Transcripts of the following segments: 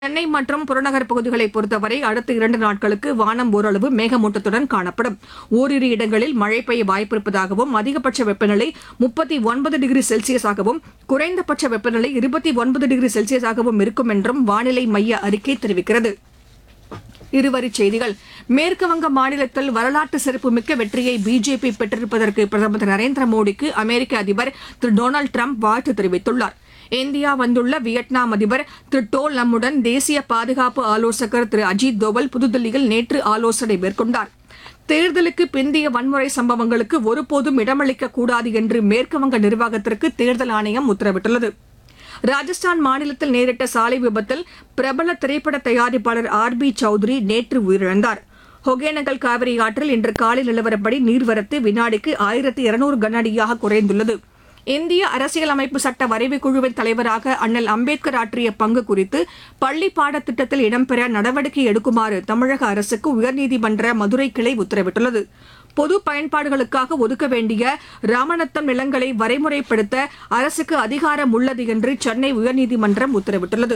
சென்னை மற்றும் புறநகர் பகுதிகளை பொறுத்தவரை அடுத்த இரண்டு நாட்களுக்கு வானம் ஓரளவு மேகமூட்டத்துடன் காணப்படும் ஓரிரு இடங்களில் மழை பெய்ய வாய்ப்பிருப்பதாகவும் அதிகபட்ச வெப்பநிலை முப்பத்தி ஒன்பது டிகிரி செல்சியஸாகவும் குறைந்தபட்ச வெப்பநிலை இருபத்தி ஒன்பது டிகிரி செல்சியஸாகவும் இருக்கும் என்றும் வானிலை மைய அறிக்கை தெரிவிக்கிறது இருவரிச் செய்திகள் மேற்குவங்க மாநிலத்தில் வரலாற்று சிறப்புமிக்க வெற்றியை பிஜேபி பெற்றிருப்பதற்கு பிரதமர் திரு நரேந்திர மோடிக்கு அமெரிக்க அதிபர் திரு டொனால்டு டிரம்ப் வாழ்த்து தெரிவித்துள்ளார் இந்தியா வந்துள்ள வியட்நாம் அதிபர் திரு டோ லம்முடன் தேசிய பாதுகாப்பு ஆலோசகர் திரு அஜித் தோவல் புதுதில்லியில் நேற்று ஆலோசனை மேற்கொண்டார் தேர்தலுக்கு பிந்தைய வன்முறை சம்பவங்களுக்கு ஒருபோதும் இடமளிக்கக் கூடாது என்று மேற்குவங்க நிர்வாகத்திற்கு தேர்தல் ஆணையம் உத்தரவிட்டுள்ளது ராஜஸ்தான் மாநிலத்தில் நேரிட்ட சாலை விபத்தில் பிரபல திரைப்பட தயாரிப்பாளர் ஆர் பி சௌத்ரி நேற்று உயிரிழந்தார் ஒகேனக்கல் காவிரி ஆற்றில் இன்று காலை நிலவரப்படி நீர்வரத்து வினாடிக்கு ஆயிரத்தி இருநூறு கனஅடியாக குறைந்துள்ளது இந்திய அரசியலமைப்பு சட்ட வரைவுக் குழுவின் தலைவராக அண்ணல் அம்பேத்கர் ஆற்றிய பங்கு குறித்து பள்ளி பாடத்திட்டத்தில் இடம்பெற நடவடிக்கை எடுக்குமாறு தமிழக அரசுக்கு உயர்நீதிமன்ற மதுரை கிளை உத்தரவிட்டுள்ளது பொது பயன்பாடுகளுக்காக ஒதுக்க வேண்டிய ராமநத்தம் நிலங்களை வரைமுறைப்படுத்த அரசுக்கு அதிகாரம் உள்ளது என்று சென்னை உயர்நீதிமன்றம் உத்தரவிட்டுள்ளது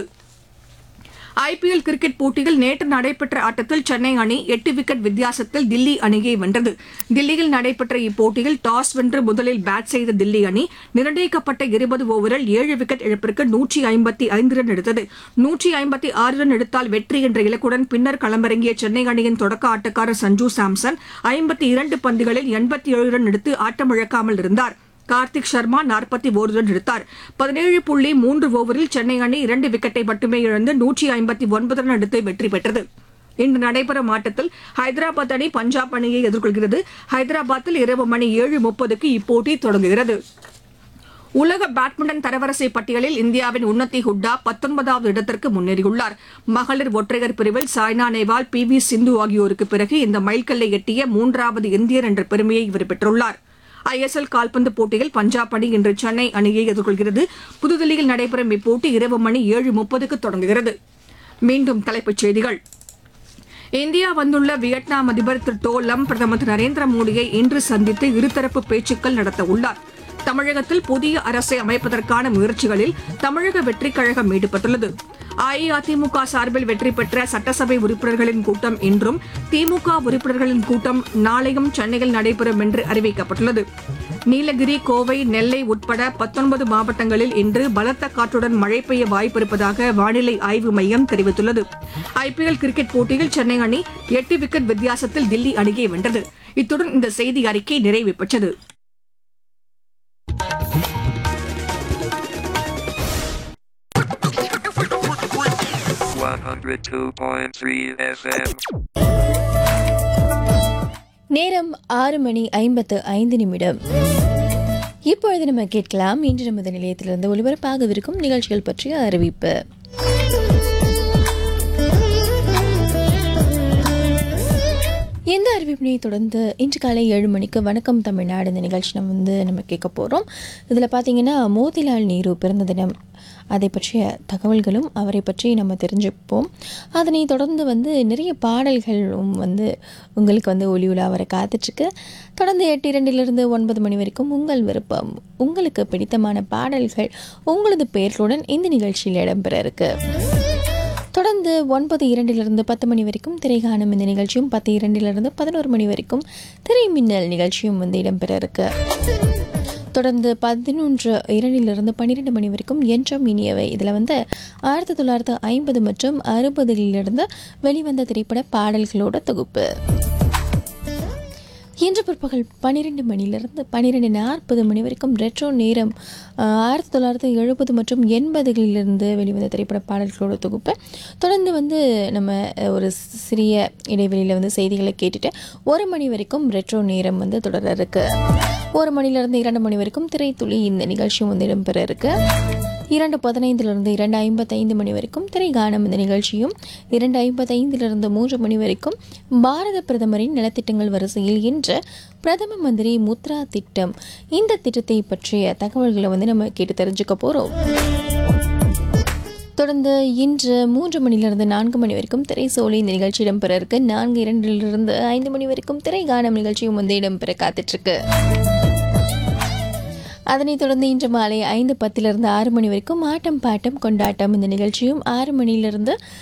ஐபிஎல் கிரிக்கெட் போட்டியில் நேற்று நடைபெற்ற ஆட்டத்தில் சென்னை அணி எட்டு விக்கெட் வித்தியாசத்தில் தில்லி அணியை வென்றது தில்லியில் நடைபெற்ற இப்போட்டியில் டாஸ் வென்று முதலில் பேட் செய்த தில்லி அணி நிர்ணயிக்கப்பட்ட இருபது ஓவரில் ஏழு விக்கெட் இழப்பிற்கு நூற்றி ஐம்பத்தி ஐந்து ரன் எடுத்தது நூற்றி ஐம்பத்தி ஆறு ரன் எடுத்தால் வெற்றி என்ற இலக்குடன் பின்னர் களமிறங்கிய சென்னை அணியின் தொடக்க ஆட்டக்காரர் சஞ்சு சாம்சன் ஐம்பத்தி இரண்டு பந்துகளில் எண்பத்தி ஏழு ரன் எடுத்து ஆட்டமிழக்காமல் இருந்தார் கார்த்திக் சர்மா நாற்பத்தி ஒரு ரன் எடுத்தார் பதினேழு புள்ளி மூன்று ஓவரில் சென்னை அணி இரண்டு விக்கெட்டை மட்டுமே இழந்து நூற்றி ஐம்பத்தி ஒன்பது ரன் எடுத்து வெற்றி பெற்றது இன்று நடைபெறும் ஆட்டத்தில் ஹைதராபாத் அணி பஞ்சாப் அணியை எதிர்கொள்கிறது ஹைதராபாத்தில் இரவு மணி ஏழு முப்பதுக்கு இப்போட்டி தொடங்குகிறது உலக பேட்மிண்டன் தரவரிசை பட்டியலில் இந்தியாவின் உன்னதி ஹுட்டா பத்தொன்பதாவது இடத்திற்கு முன்னேறியுள்ளார் மகளிர் ஒற்றையர் பிரிவில் சாய்னா நேவால் பி வி சிந்து ஆகியோருக்கு பிறகு இந்த மைல்கல்லை எட்டிய மூன்றாவது இந்தியர் என்ற பெருமையை இவர் பெற்றுள்ளார் ஐஎஸ்எல் கால்பந்து போட்டியில் பஞ்சாப் அணி இன்று சென்னை அணியை எதிர்கொள்கிறது புதுதில்லியில் நடைபெறும் இப்போட்டி இரவு மணி ஏழு முப்பதுக்கு தொடங்குகிறது மீண்டும் தலைப்புச் செய்திகள் இந்தியா வந்துள்ள வியட்நாம் அதிபர் திரு டோ லம் பிரதமர் திரு நரேந்திர மோடியை இன்று சந்தித்து இருதரப்பு பேச்சுக்கள் நடத்த உள்ளார் தமிழகத்தில் புதிய அரசை அமைப்பதற்கான முயற்சிகளில் தமிழக வெற்றிக் கழகம் ஈடுபட்டுள்ளது அஇஅதிமுக சார்பில் வெற்றி பெற்ற சட்டசபை உறுப்பினர்களின் கூட்டம் இன்றும் திமுக உறுப்பினர்களின் கூட்டம் நாளையும் சென்னையில் நடைபெறும் என்று அறிவிக்கப்பட்டுள்ளது நீலகிரி கோவை நெல்லை உட்பட பத்தொன்பது மாவட்டங்களில் இன்று பலத்த காற்றுடன் மழை பெய்ய வாய்ப்பிருப்பதாக வானிலை ஆய்வு மையம் தெரிவித்துள்ளது ஐபிஎல் கிரிக்கெட் போட்டியில் சென்னை அணி எட்டு விக்கெட் வித்தியாசத்தில் தில்லி அணியை வென்றது இத்துடன் இந்த செய்தி அறிக்கை நிறைவு பெற்றது One hundred two point three FM. நேரம் ஆறு மணி ஐம்பத்து ஐந்து நிமிடம் இப்பொழுது நம்ம கேட்கலாம் இன்று நமது நிலையத்திலிருந்து ஒளிபரப்பாகவிருக்கும் நிகழ்ச்சிகள் பற்றிய அறிவிப்பு இந்த அறிவிப்பினை தொடர்ந்து இன்று காலை ஏழு மணிக்கு வணக்கம் தமிழ்நாடு இந்த நிகழ்ச்சி நம்ம வந்து நம்ம கேட்க போகிறோம் இதில் பார்த்தீங்கன்னா மோதிலால் நேரு பிறந்த தினம் அதை பற்றிய தகவல்களும் அவரை பற்றி நம்ம தெரிஞ்சுப்போம் அதனை தொடர்ந்து வந்து நிறைய பாடல்களும் வந்து உங்களுக்கு வந்து ஒளி உலா வர காத்துட்ருக்கு தொடர்ந்து எட்டு இரண்டிலிருந்து ஒன்பது மணி வரைக்கும் உங்கள் விருப்பம் உங்களுக்கு பிடித்தமான பாடல்கள் உங்களது பெயர்களுடன் இந்த நிகழ்ச்சியில் இடம்பெற இருக்கு தொடர்ந்து ஒன்பது இரண்டிலிருந்து பத்து மணி வரைக்கும் திரைகாணும் இந்த நிகழ்ச்சியும் பத்து இரண்டிலிருந்து பதினோரு மணி வரைக்கும் திரை மின்னல் நிகழ்ச்சியும் வந்து இடம்பெற இருக்கு தொடர்ந்து பதினொன்று இரண்டிலிருந்து பன்னிரெண்டு மணி வரைக்கும் என்றும் இனியவை இதில் வந்து ஆயிரத்தி தொள்ளாயிரத்து ஐம்பது மற்றும் அறுபதுகளிலிருந்து வெளிவந்த திரைப்பட பாடல்களோட தொகுப்பு இன்று பிற்பகல் பன்னிரெண்டு மணிலிருந்து பன்னிரெண்டு நாற்பது மணி வரைக்கும் ரெட்ரோ நேரம் ஆஹ், ஆயிரத்தி தொள்ளாயிரத்தி எழுபது மற்றும் எண்பதுகளிலிருந்து வெளிவந்த திரைப்பட பாடல்களோட தொகுப்பு தொடர்ந்து வந்து நம்ம அஹ், ஒரு சிறிய இடைவெளியில் வந்து செய்திகளை கேட்டுட்டு ஒரு மணி வரைக்கும் ரெட்ரோ நேரம் வந்து தொடர இருக்கு ஒரு மணிலிருந்து இரண்டு மணி வரைக்கும் திரைத்துளி இந்த நிகழ்ச்சியும் வந்து இடம்பெற இருக்கு இரண்டு பதினைந்திலிருந்து இரண்டு ஐம்பத்தைந்து மணி வரைக்கும் திரைகானம் இந்த நிகழ்ச்சியும் இரண்டு ஐம்பத்தைந்திலிருந்து மூன்று மணி வரைக்கும் பாரத பிரதமரின் நலத்திட்டங்கள் வரிசையில் இன்று பிரதம மந்திரி முத்ரா திட்டம் இந்த திட்டத்தை பற்றிய தகவல்களை வந்து நம்ம கேட்டு தெரிஞ்சுக்க போகிறோம் தொடர்ந்து இன்று மூன்று மணிலிருந்து நான்கு மணி வரைக்கும் திரை சோலை இந்த நிகழ்ச்சி இடம்பெற இருக்கு நான்கு இரண்டிலிருந்து ஐந்து மணி வரைக்கும் திரை கானம் நிகழ்ச்சியும் வந்து இடம்பெற காத்துட்ருக்கு அதனைத் தொடர்ந்து இன்று மாலை ஐந்து பத்திலிருந்து ஆறு மணி வரைக்கும் ஆட்டம் பாட்டம் கொண்டாட்டம் இந்த நிகழ்ச்சியும் ஆறு மணியிலிருந்து